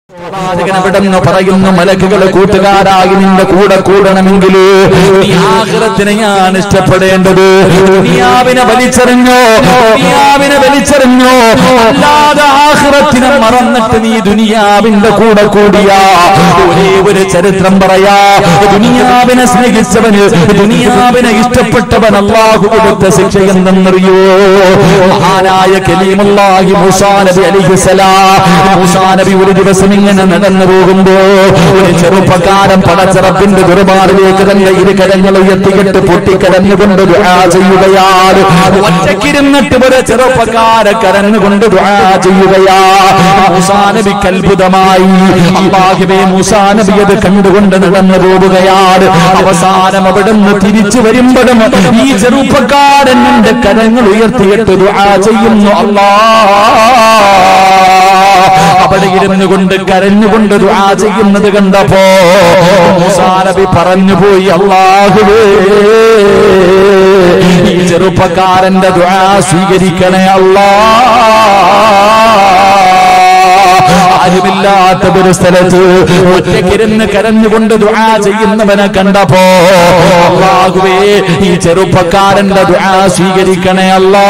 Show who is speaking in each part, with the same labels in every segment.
Speaker 1: പ്രവാചകൻ അവിടെന്ന് പറയുന്നു മലക്കുകളെ കൂട്ടുകാരായി നിന്റെ കൂടെ കൂടണമെങ്കിൽ നീ ആഖിറത്തിനെ ഞാൻ ഇഷ്ടപ്പെടേണ്ടത് ദുനിയാവിനെ വലിച്ചെറിഞ്ഞോ ദുനിയാവിനെ വലിച്ചെറിഞ്ഞോ അല്ലാതെ ആഖിറത്തിനെ മറന്നിട്ട് നീ ദുനിയാവിന്റെ കൂടെ കൂടിയ ഒരേ ഒരു ചരിത്രം പറയാ ദുനിയാവിനെ സ്നേഹിച്ചവന് ദുനിയാവിനെ ഇഷ്ടപ്പെട്ടവൻ അള്ളാഹു കൊടുത്ത ശിക്ഷ എന്തെന്നറിയോ മഹാനായ കലീമുല്ലാഹി മൂസാ നബി അലിഹിസലാം മൂസാ നബി ഒരു ദിവസം ഇങ്ങനെ നടന്നു പോകുമ്പോ ഒരു ചെറുപ്പക്കാരൻ പടച്ചിറപ്പിന്റെ ദുർബാറിലേക്ക് തന്റെ ഇരുകരങ്ങൾ ഉയർത്തിയിട്ട് പൊട്ടിക്കരഞ്ഞുകൊണ്ട് ദുആ ചെയ്യുകയാണ് ഒറ്റക്കിരുന്നിട്ട് ഒരു ചെറുപ്പക്കാരെ കരഞ്ഞുകൊണ്ട് ദുആ ചെയ്യുകയാ മൂസാ നബിക്ക് അത്ഭുതമായി അള്ളാഹുവേ മൂസാ നബി അത് കണ്ടുകൊണ്ട് നടന്നു പോവുകയാണ് അവസാനം അവിടുന്ന് തിരിച്ചു വരുമ്പോഴും ഈ ചെറുപ്പക്കാരൻ എന്റെ കരങ്ങൾ ഉയർത്തിയിട്ട് ദുആ ചെയ്യുന്നു അല്ലാ അവിടെ ഇരുന്നു കൊണ്ട് കരഞ്ഞുകൊണ്ട് ദുആ ചെയ്യുന്നത് കണ്ടപ്പോ മൂസാ നബി പറഞ്ഞു പോയി അള്ളാഹുവേ ഈ ചെറുപ്പക്കാരന്റെ ദുആ സ്വീകരിക്കണേ അല്ലാ ആരുമില്ലാത്ത ഒരു സ്ഥലത്ത് ഒറ്റക്കിരുന്ന് കരഞ്ഞുകൊണ്ട് ദുആ ചെയ്യുന്നവനെ കണ്ടപ്പോ അല്ലാഹുവേ ഈ ചെറുപ്പക്കാരന്റെ ദുആ സ്വീകരിക്കണേ അല്ലാ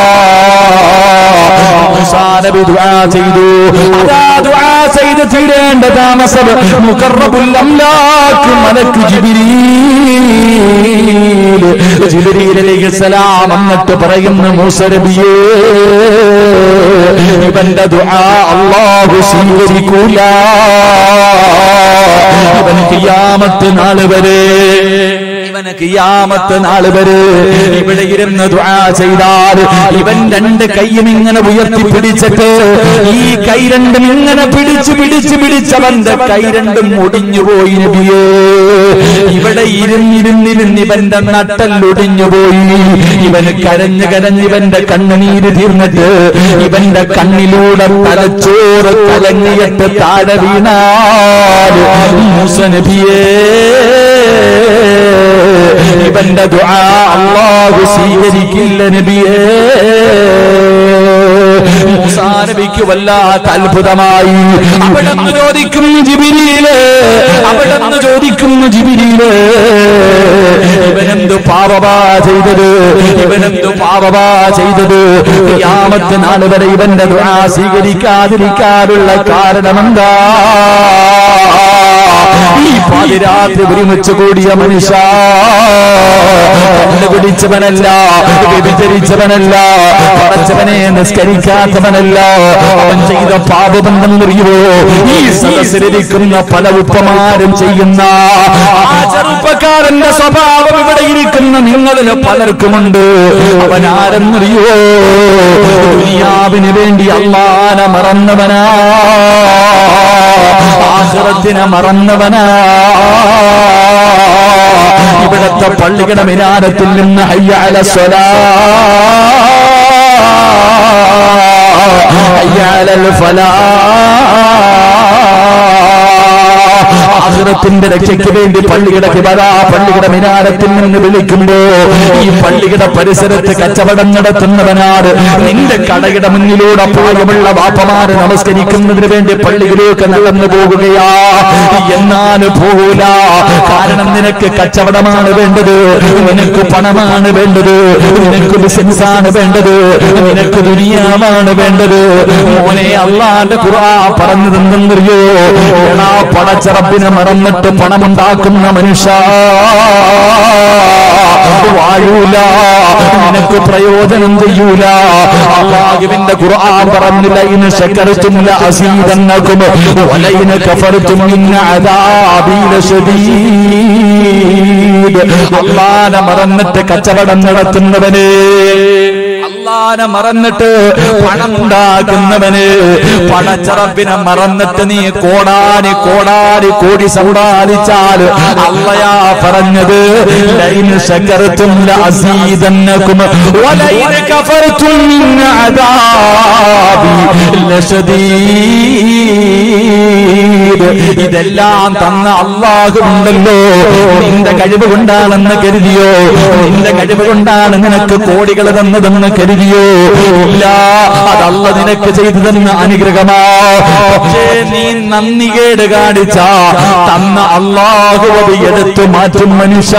Speaker 1: മൂസാ നബി ദുആ ചെയ്തു അതാ ദുആ ചെയ്ത് തീരേണ്ട താമസം മുഖറബുൽ അംലാക്ക് മലക്ക് ജിബ്രീൽ ജിബ്രീൽ അലൈഹിസ്സലാം എന്നിട്ട് പറയുന്നു മൂസ നബിയേ ഇവന്റെ ദുആ അല്ലാഹു സ്വീകരിക്കൂല ഇവന് കിയാമത്ത് നാള് വരെ ഇവന് കിയാമത്ത് നാള് വരെ ഇവിടെ ഇരുന്ന് ദുആ ചെയ്താൽ ഇവൻ രണ്ട് കൈയും ഇങ്ങനെ ഉയർത്തി പിടിച്ചിട്ട് ഈ കൈ രണ്ടും ഇങ്ങനെ പിടിച്ച് പിടിച്ച് പിടിച്ചവന്റെ കൈ രണ്ടും ഒടിഞ്ഞു പോയി നബിയേ ഇവിടെ ഇരുന്നിരുന്നിരുന്ന് ഇവന്റെ നട്ടല്ലൊടിഞ്ഞു പോയി ഇവന് കരഞ്ഞ് കരഞ്ഞ് ഇവന്റെ കണ്ണുനീര് തീർന്നിട്ട് ഇവന്റെ കണ്ണിലൂടെ തലച്ചോറ് കലങ്ങിയിട്ട് താഴെ വീണാൽ മൂസ നബിയേ ഇവന്റെ ദുആ അല്ലാഹു സ്വീകരിക്കില്ല നബിയേ മൂസാ നബിക്ക് വല്ലാത്ത അത്ഭുതമായി അവിടെന്ന് ചോദിക്കുന്നു ജിബിരിയില് അവിടെന്ന് ചോദിക്കുന്നു ജിബിരിയില് ഇവനെന്ത് പാപമാ ചെയ്തത് ഇവനെന്ത് പാപമാ ചെയ്തത് യാമത്ത് നാൾ വരെ ഇവന്റെ ദുആ സ്വീകരിക്കാതിരിക്കാനുള്ള കാരണമെന്താ ഈ പാതിരാത്രി ഒരുമിച്ച് കൂടിയ മനുഷ്യ കണ്ടുപിടിച്ചവനല്ല വ്യഭിചരിച്ചവനല്ല പടച്ചവനെ നിസ്കരിക്കാത്തവനല്ല അവൻ ചെയ്ത പാപബന്ധമെന്നറിയുവോ ഈ സദസ്സിലിരിക്കുന്ന പല ഉപ്പമാരും ചെയ്യുന്ന ആ ചെറുപ്പക്കാരന്റെ സ്വഭാവം ഇവിടെ ഇരിക്കുന്ന നിങ്ങളിൽ പലർക്കുമുണ്ട് അവൻ ആരെന്നറിയോ ദുനിയാവിന് വേണ്ടി അള്ളാന മറന്നവനാ ആഹ്റത്തിനെ മറന്നവനാ ഇവിടത്തെ പള്ളിയുടെ മിനാരത്തിൽ നിന്ന് ഹയ്യാല സ്വലാ ഹയ്യാലൽ ഫലാ ആഹ്റത്തിന്റെ രക്ഷയ്ക്ക് വേണ്ടി പള്ളിയുടെ കിബരാ പള്ളിയുടെ മിനാരത്തിൽ നിന്ന് വിളിക്കുമ്പോ ഈ പള്ളിയുടെ പരിസരത്ത് കച്ചവടം നടത്തുന്നവനാണ് നിന്റെ കടയുടെ മുന്നിലൂടെ പ്രായമുള്ള വാപ്പമാര് നമസ്കരിക്കുന്നതിന് വേണ്ടി പള്ളിയിലേക്ക് നടന്നു പോകുകയാ എന്നാൽ പോകൂല കാരണം നിനക്ക് കച്ചവടമാണ് വേണ്ടത് നിനക്ക് പണമാണ് വേണ്ടത് നിനക്ക് ബിസിനസ് ആണ് വേണ്ടത് നിനക്ക് ദുനിയാവാണ് വേണ്ടത് മോനെ അള്ളാന്റെ ഖുർആ പറഞ്ഞതെന്തെന്നറിയോ എടാ പടച്ചറപ്പിനെ മറന്നിട്ട് പണമുണ്ടാക്കുന്ന മനുഷ്യ വാഴൂല നിനക്ക് പ്രയോജനം ചെയ്യൂല അള്ളാഹുവിന്റെ ഖുർആൻ പറഞ്ഞില്ല ഇന്ന് ശക്കരത്തും അസീതന്നക്കും വലയിന് കഫർത്തും ഇന്ന അദാബീല ശദീദ് അള്ളാനെ മറന്നിട്ട് കച്ചവടം നടത്തുന്നവനെ അള്ളാനെ മറന്നിട്ട് പണം ഉണ്ടാക്കുന്നവന് പണച്ചറപ്പിനെ മറന്നിട്ട് നീ കോടാനി കോടാനി കോടി സമ്പാദിച്ചാൽ അള്ളയാ പറഞ്ഞത് ലൈന് ശകർത്തും ലഅസീദന്നകും വലൈന കഫർതും മിൻ അദാബി ലശദീദ് ഇത് ഇതെല്ലാം തന്ന അള്ളാഹു ഉണ്ടല്ലോ നിന്റെ കഴിവ് കൊണ്ടാണെന്ന് കരുതിയോ നിന്റെ കഴിവ് കൊണ്ടാണ് നിനക്ക് കോടികൾ തന്നതെന്ന് കരുതിയോ ഇല്ല അതല്ല നിനക്ക് ചെയ്തു തന്ന അനുഗ്രഹമാ പക്ഷേ നീ നന്ദി കേട് കാണിച്ച തന്ന അള്ളാഹു അത് എടുത്തു മാറ്റും മനുഷ്യ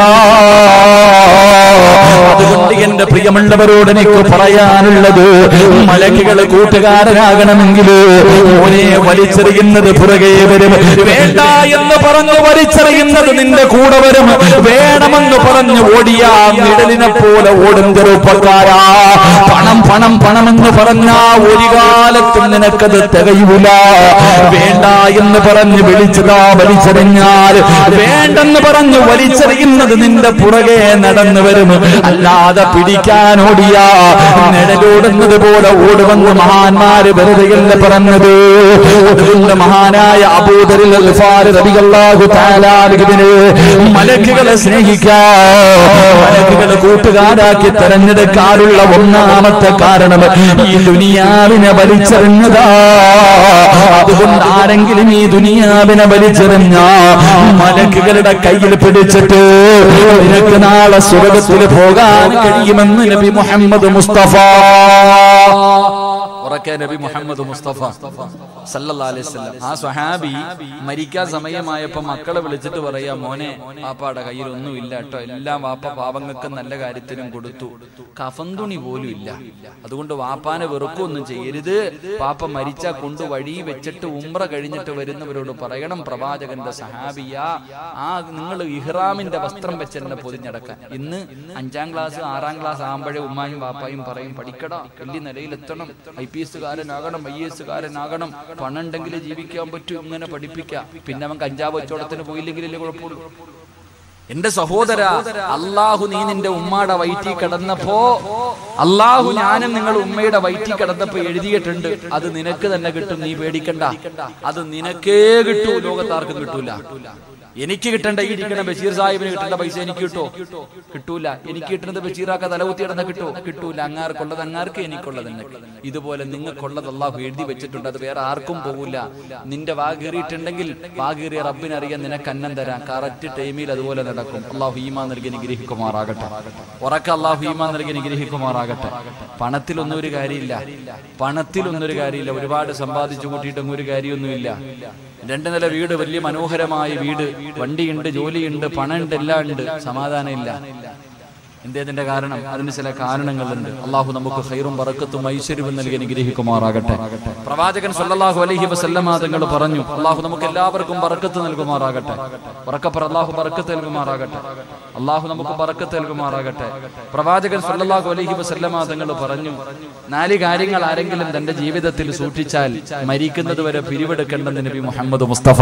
Speaker 1: അതുകൊണ്ട് എന്റെ പ്രിയമുള്ളവരോട് എനിക്ക് പറയാനുള്ളത് മലക്കുകൾ കൂട്ടുകാരനാകണമെങ്കിൽ ഓനെ വലിച്ചെറിയുന്നത് പുറകെ വരും വേണ്ട എന്ന് പറഞ്ഞു വലിച്ചെറിയുന്നത് നിന്റെ കൂടെ വരും വേണമെന്ന് പറഞ്ഞു ഓടിയാ നിഴലിനെ പോലെ ഓടും ചെറുപ്പക്കാരാ പണം പണം പണമെന്ന് പറഞ്ഞ ഒരു കാലത്തും നിനക്കത് തികയൂല വേണ്ട എന്ന് പറഞ്ഞ് വിളിച്ചതാ വലിച്ചെറിഞ്ഞാൽ വേണ്ടെന്ന് പറഞ്ഞു വലിച്ചെറിയുന്നത് നിന്റെ പുറകെ നടന്നു വരും അല്ലാതെ പിടിക്കാൻ ഓടിയാ നിഴലോടുന്നത് പോലെ ഓടുമെന്ന് മഹാന്മാര് വെറുതെയല്ല പറഞ്ഞത് അതുകൊണ്ട് മഹാനായ അബൂദരിൽ അൽഫാർ റബിയല്ലാഹു തആലാലിഹിന് മലക്കുകളെ സ്നേഹിക്കാ മലക്കുകളെ കൂട്ടുകാരാക്കി തെരഞ്ഞെടുക്കാനുള്ള ഒന്നാമത്തെ കാരണം ഈ ദുനിയാവിനെ വലിച്ചെറിഞ്ഞതാ അതുകൊണ്ട് ആരെങ്കിലും ഈ ദുനിയാവിനെ വലിച്ചെറിഞ്ഞ മലക്കുകളുടെ കയ്യിൽ പിടിച്ചിട്ട് നിനക്ക് നാളെ സ്വർഗത്തിൽ പോകാൻ കഴിയുമെന്ന് നബി മുഹമ്മദ് മുസ്തഫ
Speaker 2: ഉറക്കെ നബി മുഹമ്മദ് മുസ്തഫ സല്ലല്ലാഹു അലൈഹി വസല്ലം ആ സ്വഹാബി മരിക്കാൻ സമയമായപ്പോ മക്കളെ വിളിച്ചിട്ട് പറയാ മോനെ വാപ്പാടെ കയ്യിൽ ഒന്നും ഇല്ല കേട്ടോ എല്ലാം വാപ്പ പാവങ്ങൾക്ക് നല്ല കാര്യത്തിനും കൊടുത്തു കഫന്തുണി പോലും ഇല്ല അതുകൊണ്ട് വാപ്പാനെ വെറുക്കൊന്നും ചെയ്യരുത് പാപ്പ മരിച്ച കൊണ്ട് വഴി വെച്ചിട്ട് ഉംറ കഴിഞ്ഞിട്ട് വരുന്നവരോട് പറയണം പ്രവാചകന്റെ സഹാബിയ ആ നിങ്ങൾ ഇഹ്റാമിന്റെ വസ്ത്രം വെച്ച് എന്നെ പൊതിഞ്ഞടക്കാൻ ഇന്ന് അഞ്ചാം ക്ലാസ് ആറാം ക്ലാസ് ആകുമ്പോഴേ ഉമ്മായും വാപ്പായും പറയും പഠിക്കടാ വലിയ നിലയിലെത്തണം ഐ പി എസുകാരനാകണം ഐ എസ് കാരനാകണം പണം ഉണ്ടെങ്കിൽ ജീവിക്കാൻ പറ്റും ഇങ്ങനെ പഠിപ്പിക്കാം പിന്നെ അവൻ കഞ്ചാവ് കച്ചവടത്തിന് പോയില്ലെങ്കിലല്ലേ കുഴപ്പമുള്ളൂ എന്റെ സഹോദര അള്ളാഹു നീ നിന്റെ ഉമ്മയുടെ വയറ്റിൽ കിടന്നപ്പോ അള്ളാഹു ഞാനും നിങ്ങൾ ഉമ്മയുടെ വയറ്റിൽ കിടന്നപ്പോ എഴുതിയിട്ടുണ്ട് അത് നിനക്ക് തന്നെ കിട്ടും നീ പേടിക്കണ്ട അത് നിനക്കേ കിട്ടൂ ലോകത്താർക്കും കിട്ടൂല എനിക്ക് കിട്ടേണ്ട ഈ ഇരിക്കണ ബഷീർ സാഹിബിന് കിട്ടേണ്ട പൈസ എനിക്ക് കിട്ടോ കിട്ടൂല എനിക്ക് കിട്ടുന്നത് ബഷീറാക്ക തലകുത്തി കിടന്ന കിട്ടോ കിട്ടൂല അങ്ങാർക്കുള്ളത് അങ്ങാർക്ക് എനിക്കുള്ളത് എനിക്ക് ഇതുപോലെ നിങ്ങൾക്കുള്ളത് അള്ളാഹു എഴുതി വെച്ചിട്ടുണ്ട് അത് വേറെ ആർക്കും പോകില്ല നിന്റെ വാകേറിയിട്ടുണ്ടെങ്കിൽ വാകേറിയ റബ്ബിനറിയാൻ നിനക്ക് അന്നം തരാം കറക്റ്റ് ടൈമിൽ അതുപോലെ നടക്കും അള്ളാഹു ഈമാ നൽകി നിഗ്രഹിക്കുമാറാകട്ടെ ഉറക്ക അള്ളാഹു ഈമാ നൽകി നിഗ്രഹിക്കുമാറാകട്ടെ പണത്തിലൊന്നും ഒരു കാര്യമില്ല പണത്തിലൊന്നും ഒരു കാര്യമില്ല ഒരുപാട് സമ്പാദിച്ചു കൂട്ടിയിട്ടൊന്നും ഒരു കാര്യമൊന്നുമില്ല രണ്ട് നില വീട് വലിയ മനോഹരമായ വീട് വണ്ടിയുണ്ട് ജോലിയുണ്ട് പണമുണ്ട് എല്ലാം ഉണ്ട് സമാധാനം ഇല്ല എന്തേതിന്റെ കാരണം അതിന് ചില കാരണങ്ങളുണ്ട് അള്ളാഹു നമുക്ക് ഹൈറും പറക്കത്തും ഐശ്വര്യവും നൽകി അനുഗ്രഹിക്കുമാറാകട്ടെ പ്രവാചകൻ സല്ലല്ലാഹു അലൈഹി വസല്ലമ തങ്ങൾ പറഞ്ഞു അള്ളാഹു നമുക്ക് എല്ലാവർക്കും പറക്കത്ത് നൽകുമാറാകട്ടെ പറക്കപ്പറ അള്ളാഹു പറക്കത്ത് നൽകുമാറാകട്ടെ അള്ളാഹു നമുക്ക് പറക്കത്ത് നൽകുമാറാകട്ടെ പ്രവാചകൻ സല്ലല്ലാഹു അലൈഹി വസല്ലമ തങ്ങൾ പറഞ്ഞു നാല് കാര്യങ്ങൾ ആരെങ്കിലും തന്റെ ജീവിതത്തിൽ സൂക്ഷിച്ചാൽ മരിക്കുന്നത് വരെ പിരിവെടുക്കേണ്ടെന്ന് നബി മുഹമ്മദ് മുസ്തഫ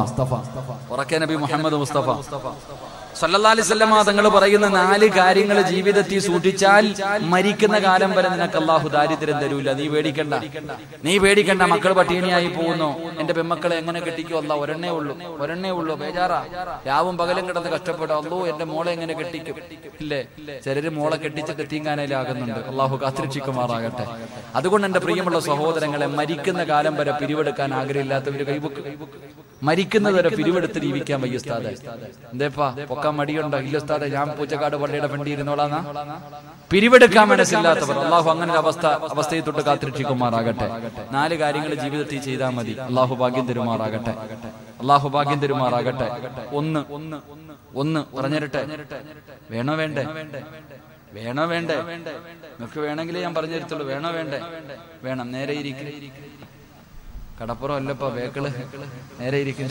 Speaker 2: ഉറക്കെ നബി മുഹമ്മദ് മുസ്തഫ സല്ലല്ലാലിസല്ലമ തങ്ങൾ പറയുന്ന നാല് കാര്യങ്ങൾ ജീവിതത്തിൽ സൂക്ഷിച്ചാൽ മരിക്കുന്ന കാലം വരെ നിനക്ക് അള്ളാഹു ദാരിദ്ര്യം തരൂല നീ പേടിക്കണ്ട നീ പേടിക്കണ്ട മക്കൾ പട്ടിണിയായി പോകുന്നു എന്റെ പെമ്മക്കളെ എങ്ങനെ കെട്ടിക്കോ അല്ല ഒരെണ്ണേ ഉള്ളൂ ഒരെണ്ണേ ഉള്ളൂ ബേജാറാ രാവും പകലും കിടന്ന് കഷ്ടപ്പെടും അല്ലോ എന്റെ മോളെ എങ്ങനെ കെട്ടിക്കും ഇല്ലേ ചിലര് മോളെ കെട്ടിച്ച് കെത്തിങ്കാനയിലാകുന്നുണ്ട് അള്ളാഹു കാത്തിരക്ഷിക്കുമാറാകട്ടെ അതുകൊണ്ട് എന്റെ പ്രിയമുള്ള സഹോദരങ്ങളെ മരിക്കുന്ന കാലം വരെ പിരിവെടുക്കാൻ ആഗ്രഹമില്ലാത്തവര് കൈബുക്ക് മരിക്കുന്നത് വരെ പിരിവെടുത്ത് ജീവിക്കാൻ വയ്യ ഉസ്താദെ എന്തേപ്പാ പൊക്കാൻ മടിയുണ്ടോ ഇല്ല ഉസ്താദെ ഞാൻ പൂച്ചക്കാട് പള്ളിയുടെ വണ്ടി ഇരുന്നോളാന്നാ പിരിവെടുക്കാൻ മനസ്സില്ലാത്തവർ അള്ളാഹു അങ്ങനെ ഒരു അവസ്ഥ അവസ്ഥയെ തൊട്ട് കാത്തിരക്ഷിക്കുമാറാകട്ടെ നാല് കാര്യങ്ങൾ ജീവിതത്തിൽ ചെയ്താൽ മതി അള്ളാഹു ഭാഗ്യം തരുമാറാകട്ടെ അള്ളാഹു ഭാഗ്യം തരുമാറാകട്ടെ ഒന്ന് ഒന്ന് ഒന്ന് പറഞ്ഞിരട്ടെ വേണോ വേണ്ടേ വേണോ വേണ്ടേ നിങ്ങൾക്ക് വേണമെങ്കിലേ ഞാൻ പറഞ്ഞു തരത്തുള്ളൂ വേണോ വേണ്ടേ വേണം നേരെ ഇരിക്കും കടപ്പുറം അല്ലപ്പോ വേക്കള് നേരെ ഇരിക്കും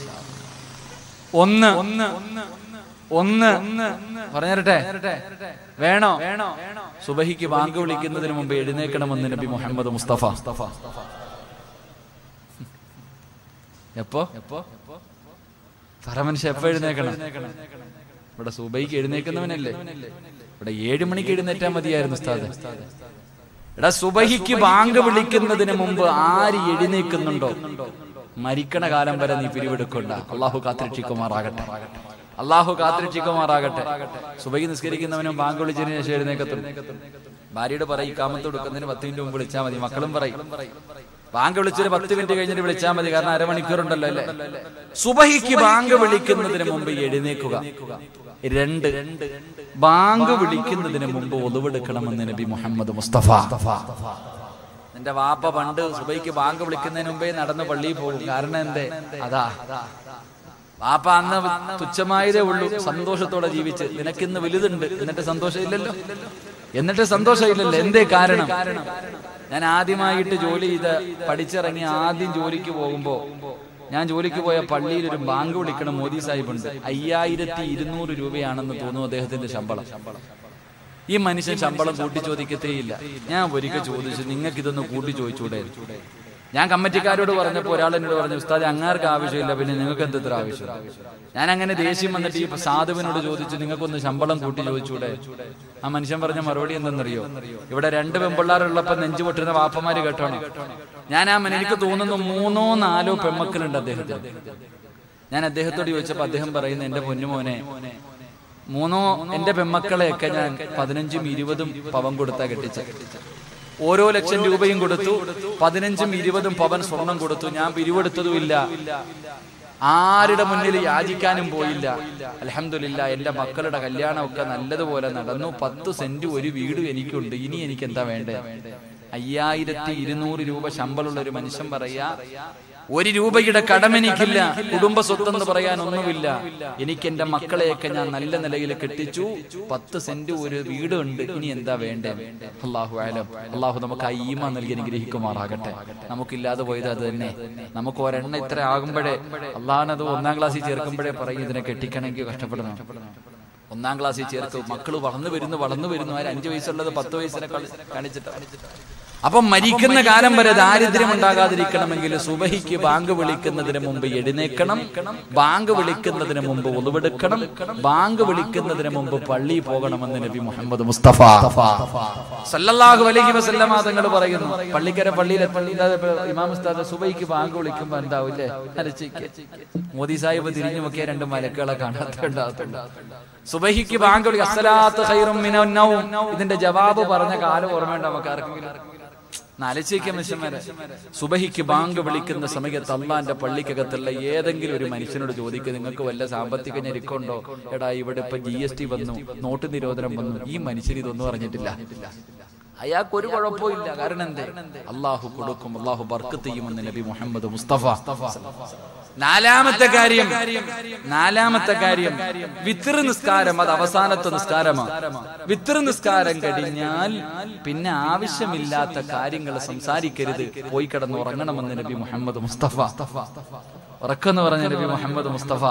Speaker 2: ഒന്ന് ഒന്ന് ഒന്ന് പറഞ്ഞിരട്ടെ വേണോ വേണോ സുബഹിക്ക് ബാങ്ക് വിളിക്കുന്നതിന് മുമ്പ് എഴുന്നേക്കണമെന്ന് നബി മുഹമ്മദ് മുസ്തഫ എപ്പോ എപ്പോ തറമനുഷ്യ എപ്പോ എഴുന്നേക്കണം ഇവിടെ സുബൈക്ക് എഴുന്നേക്കുന്നവനല്ലേ ഇവിടെ ഏഴു മണിക്ക് എഴുന്നേറ്റാ മതിയായിരുന്നു ഉസ്താദ് എടാ സുബഹിക്ക് ബാങ്ക് വിളിക്കുന്നതിന് മുമ്പ് ആര് എഴുന്നേക്കുന്നുണ്ടോ മരിക്കണ കാലം വരെ നീ പിരിവെടുക്കണ്ട അള്ളാഹു കാത്തിരക്ഷിക്കുമാറാകട്ടെ അള്ളാഹു കാത്തിരക്ഷിക്കുമാറാകട്ടെ സുബഹി നിസ്കരിക്കുന്നവനും ബാങ്ക് വിളിച്ചതിന് ശേഷം എഴുന്നേക്കത്തും ഭാര്യയോട് പറയും കാമത്ത് കൊടുക്കുന്നതിന് പത്ത് മിനിറ്റ് മുമ്പ് വിളിച്ചാൽ മതി മക്കളും പറയും ബാങ്ക് വിളിച്ചൊരു പത്ത് മിനിറ്റ് കഴിഞ്ഞിട്ട് വിളിച്ചാൽ മതി കാരണം അരമണിക്കൂറുണ്ടല്ലോ അല്ലേ സുബഹിക്ക് ബാങ്ക് വിളിക്കുന്നതിന് മുമ്പ് എഴുന്നേക്കുക രണ്ട് ബാങ്ക് വിളിക്കുന്നതിന് മുമ്പ് ഒളിവെടുക്കണമെന്ന് നബി മുഹമ്മദ് മുസ്തഫ നിന്റെ വാപ്പ പണ്ട് സുബൈക്ക് ബാങ്ക് വിളിക്കുന്നതിന് മുമ്പേ നടന്ന് പള്ളിയിൽ പോകും കാരണം എന്തേ അതാ വാപ്പ അന്ന് തുച്ഛമായതേ ഉള്ളൂ സന്തോഷത്തോടെ ജീവിച്ച് നിനക്കിന്ന് വലുതുണ്ട് എന്നിട്ട് സന്തോഷമില്ലല്ലോ എന്നിട്ട് സന്തോഷമില്ലല്ലോ എന്തേ കാരണം ഞാൻ ആദ്യമായിട്ട് ജോലി ചെയ്ത് പഠിച്ചിറങ്ങി ആദ്യം ജോലിക്ക് പോകുമ്പോ ഞാൻ ജോലിക്ക് പോയ പള്ളിയിൽ ഒരു ബാങ്ക് വിളിക്കണ മോദി സാഹിബ് ഉണ്ട് അയ്യായിരത്തി ഇരുന്നൂറ് രൂപയാണെന്ന് തോന്നുന്നു അദ്ദേഹത്തിന്റെ ശമ്പളം ഈ മനുഷ്യൻ ശമ്പളം കൂട്ടി ചോദിക്കത്തേയില്ല ഞാൻ ഒരിക്കൽ ചോദിച്ചു നിങ്ങൾക്ക് ഇതൊന്ന് കൂട്ടി ചോദിച്ചൂടെ ഞാൻ കമ്മിറ്റിക്കാരോട് പറഞ്ഞപ്പോ ഒരാൾ എന്നോട് പറഞ്ഞു ഉസ്താദ് അങ്ങാർക്ക് ആവശ്യമില്ല പിന്നെ നിങ്ങൾക്ക് എന്ത് ഇത്ര ആവശ്യം ഞാൻ അങ്ങനെ ദേഷ്യം വന്നിട്ട് ഈ സാധുവിനോട് ചോദിച്ചു നിങ്ങൾക്കൊന്ന് ശമ്പളം കൂട്ടി ചോദിച്ചൂടെ ആ മനുഷ്യൻ പറഞ്ഞ മറുപടി എന്തെന്നറിയോ ഇവിടെ രണ്ട് പെമ്പിള്ളാരുള്ളപ്പോ നെഞ്ചു പൊട്ടുന്ന വാപ്പമാര് കേട്ടോണം ഞാൻ ആ മന- എനിക്ക് തോന്നുന്നു മൂന്നോ നാലോ പെമ്മക്കളുണ്ട് അദ്ദേഹത്തിന് ഞാൻ അദ്ദേഹത്തോട് ചോദിച്ചപ്പോ അദ്ദേഹം പറയുന്ന എന്റെ പൊന്നുമോനെ മൂന്നോ എന്റെ പെമ്മക്കളെയൊക്കെ ഞാൻ പതിനഞ്ചും ഇരുപതും പവൻ കൊടുത്താ കെട്ടിച്ച ഓരോ ലക്ഷം രൂപയും കൊടുത്തു പതിനഞ്ചും ഇരുപതും പവൻ സ്വർണം കൊടുത്തു ഞാൻ പിരിവെടുത്തതുമില്ല ആരുടെ മുന്നിൽ യാചിക്കാനും പോയില്ല അലഹമില്ല എന്റെ മക്കളുടെ കല്യാണമൊക്കെ നല്ലതുപോലെ നടന്നു പത്ത് സെന്റ് ഒരു വീട് എനിക്കുണ്ട് ഇനി എനിക്ക് എന്താ വേണ്ടേ അയ്യായിരത്തി ഇരുന്നൂറ് രൂപ ശമ്പളമുള്ള ഒരു മനുഷ്യൻ പറയാ ഒരു രൂപയുടെ കടമെനിക്കില്ല കുടുംബ സ്വത്തെന്ന് പറയാൻ ഒന്നുമില്ല എനിക്ക് എന്റെ മക്കളെയൊക്കെ ഞാൻ നല്ല നിലയിൽ കെട്ടിച്ചു പത്ത് സെന്റ് ഒരു വീടുണ്ട് ഇനി എന്താ വേണ്ടേ അള്ളാഹു ആലം അള്ളാഹു നമുക്ക് ആ ഈമ നൽകി അനുഗ്രഹിക്കുമാറാകട്ടെ നമുക്കില്ലാതെ പോയത് അത് തന്നെ നമുക്ക് ഒരെണ്ണ ഇത്ര ആകുമ്പോഴേ അള്ളാഹനത് ഒന്നാം ക്ലാസ്സിൽ ചേർക്കുമ്പോഴേ പറയും ഇതിനെ കെട്ടിക്കണമെങ്കിൽ കഷ്ടപ്പെടണം ഒന്നാം ക്ലാസ്സിൽ ചേർക്കും മക്കൾ വളർന്നു വരുന്നു വളർന്നു വരുന്നു ആര് അഞ്ചു വയസ്സുള്ളത് പത്ത് വയസ്സിനെ കാണിച്ചിട്ട് അപ്പൊ മരിക്കുന്ന കാലം വരെ ദാരിദ്ര്യം ഉണ്ടാകാതിരിക്കണമെങ്കിൽ സുബഹിക്ക് ബാങ്ക് വിളിക്കുന്നതിന് മുമ്പ് എഴുന്നേക്കണം ബാങ്ക് വിളിക്കുന്നതിന് മുമ്പ് ഒളിവെടുക്കണം ബാങ്ക് വിളിക്കുന്നതിന് മുമ്പ് പള്ളി പോകണമെന്ന് നബി മുഹമ്മദ് മുസ്തഫ സല്ലല്ലാഹു അലൈഹി വസല്ലമ തങ്ങൾ പറയുന്നു പള്ളിക്കര പള്ളിയിലെ ഇമാം ഉസ്താദ് സുബൈക്ക് ബാങ്ക് വിളിക്കുമ്പോ എന്താവില്ലേ അരച്ചിക്ക് മോദി സാഹിബ് തിരിഞ്ഞു നോക്കിയ രണ്ട് മലക്കുകളെ കാണാത്തുണ്ടാകത്തുണ്ട് സുബഹിക്ക് ബാങ്ക് വിളി അസ്സലാത്ത് ഖൈറും മിനൻ നൗം ഇതിന്റെ ജവാബ് പറഞ്ഞ കാലം ഓർമ്മയുണ്ട് നമുക്ക് ആർക്കെങ്കിലും നാലച്ചേക്കാൻ മനുഷ്യന്മാരെ സുബഹിക്ക് ബാങ്ക് വിളിക്കുന്ന സമയത്ത് അള്ളാന്റെ പള്ളിക്കകത്തുള്ള ഏതെങ്കിലും ഒരു മനുഷ്യനോട് ചോദിക്കുക നിങ്ങൾക്ക് വല്ല സാമ്പത്തിക ഞെരുക്കുണ്ടോ എടാ ഇവിടെ ഇപ്പൊ ജി എസ് ടി വന്നു നോട്ട് നിരോധനം വന്നു ഈ മനുഷ്യൻ ഇതൊന്നും അറിഞ്ഞിട്ടില്ല അയാൾക്ക് ഒരു കുഴപ്പമില്ല കാരണം എന്തേ അള്ളാഹു കൊടുക്കും അള്ളാഹു ബർക്കത്ത് ചെയ്യുമെന്ന് നബി മുഹമ്മദ് മുസ്തഫ നാലാമത്തെ കാര്യം നാലാമത്തെ കാര്യം വിത്തർ നിസ്കാരം അത് അവസാനത്തെ നിസ്കാരമാണ് വിത്തർ നിസ്കാരം കഴിഞ്ഞാൽ പിന്നെ ആവശ്യമില്ലാത്ത കാര്യങ്ങൾ സംസാരിക്കരുത് പോയി കിടന്ന് ഉറങ്ങണമെന്ന് നബി മുഹമ്മദ് മുസ്തഫ ഉറക്കെന്ന് പറഞ്ഞ നബി മുഹമ്മദ് മുസ്തഫ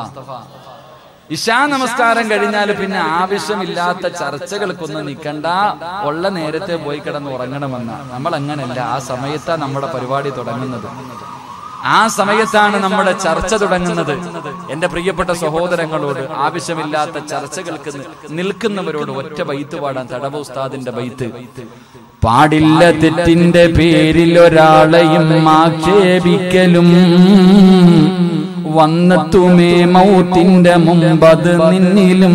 Speaker 2: ഇശാ നമസ്കാരം കഴിഞ്ഞാൽ പിന്നെ ആവശ്യമില്ലാത്ത ചർച്ചകൾക്കൊന്നും നിൽക്കണ്ട ഉള്ള നേരത്തെ പോയി കിടന്ന് ഉറങ്ങണമെന്ന് നമ്മൾ അങ്ങനല്ല ആ സമയത്താ നമ്മുടെ പരിപാടി തുടങ്ങുന്നത് ആ സമയത്താണ് നമ്മുടെ ചർച്ച തുടങ്ങുന്നത് എന്റെ പ്രിയപ്പെട്ട സഹോദരങ്ങളോട് ആവശ്യമില്ലാത്ത ചർച്ചകൾക്ക് നി- നിൽക്കുന്നവരോട് ഒറ്റ ബൈത്ത് പാടാൻ തടവ ഉസ്താദിന്റെ ബൈത്ത് പാടില്ല തെറ്റിന്റെ പേരിൽ ഒരാളെയും ആക്ഷേപിക്കലും വന്നെത്തുമേ മൗത്തിന്റെ മുമ്പത് നിന്നിലും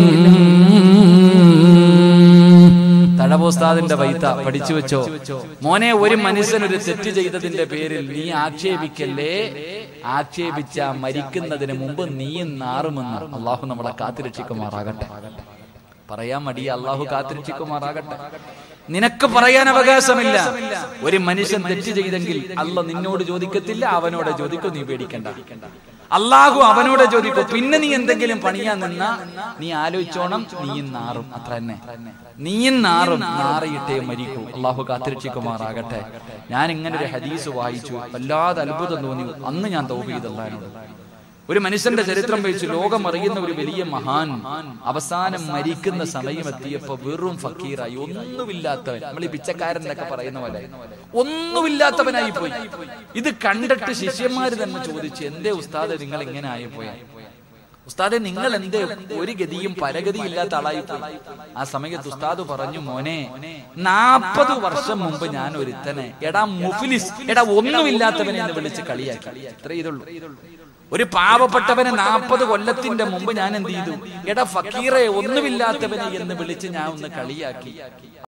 Speaker 2: തടവോസ്താദിന്റെ വൈത്ത പഠിച്ചു വെച്ചോ മോനെ ഒരു മനുഷ്യൻ ഒരു തെറ്റ് ചെയ്തതിന്റെ പേരിൽ നീ ആക്ഷേപിക്കല്ലേ ആക്ഷേപിച്ച മരിക്കുന്നതിന് മുമ്പ് നീയും നാറുമെന്ന് അള്ളാഹു നമ്മളെ കാത്തിരക്ഷിക്കുമാറാകട്ടെ പറയാൻ മടിയ അള്ളാഹു കാത്തിരക്ഷിക്കുമാറാകട്ടെ നിനക്ക് പറയാൻ അവകാശമില്ല ഒരു മനുഷ്യൻ തെറ്റ് ചെയ്തെങ്കിൽ അല്ല നിന്നോട് ചോദിക്കത്തില്ല അവനോട് ചോദിക്കും നീ പേടിക്കണ്ട അള്ളാഹു അവനോട് ചോദിക്കും പിന്നെ നീ എന്തെങ്കിലും പണിയാൻ നിന്നാ നീ ആലോചിച്ചോണം നീയും നാറും അത്ര തന്നെ നീയും നാറും നാറിയിട്ടേ മരിക്കൂ അള്ളാഹു കാത്തിരക്ഷിക്കുമാറാകട്ടെ ഞാൻ ഇങ്ങനെ ഒരു ഹദീസ് വായിച്ചു വല്ലാതെ അത്ഭുതം തോന്നി അന്ന് ഞാൻ തൗബ ചെയ്തല്ലാനോട് ഒരു മനുഷ്യന്റെ ചരിത്രം വെച്ച് ലോകം അറിയുന്ന ഒരു വലിയ മഹാൻ അവസാനം മരിക്കുന്ന സമയം എത്തിയപ്പോ വെറും ഫക്കീറായി ഒന്നുമില്ലാത്തവൻ നമ്മൾ ഈ പിച്ചക്കാരൻ എന്നൊക്കെ പറയുന്ന പോലെ ഒന്നുമില്ലാത്തവനായി പോയി ഇത് കണ്ടിട്ട് ശിഷ്യന്മാര് തന്നെ ചോദിച്ചു എന്തേ ഉസ്താദ് നിങ്ങൾ ഇങ്ങനെ ആയിപ്പോയ ഉസ്താദെ നിങ്ങൾ എന്തേ ഒരു ഗതിയും പരഗതി ഇല്ലാത്ത ആളായി പോയി ആ സമയത്ത് ഉസ്താദ് പറഞ്ഞു മോനെ നാപ്പത് വർഷം മുമ്പ് ഞാൻ ഒരുത്തനെ എടാ മുഫിലിസ് എടാ ഒന്നുമില്ലാത്തവനെ എന്ന് വിളിച്ച് കളിയാക്കി ഇത്രേ ഇതുള്ളൂ ഒരു പാവപ്പെട്ടവനെ നാൽപ്പത് കൊല്ലത്തിന്റെ മുമ്പ് ഞാൻ എന്ത് ചെയ്തു എടാ ഫക്കീറെ ഒന്നുമില്ലാത്തവനെ എന്ന് വിളിച്ച് ഞാൻ ഒന്ന് കളിയാക്കി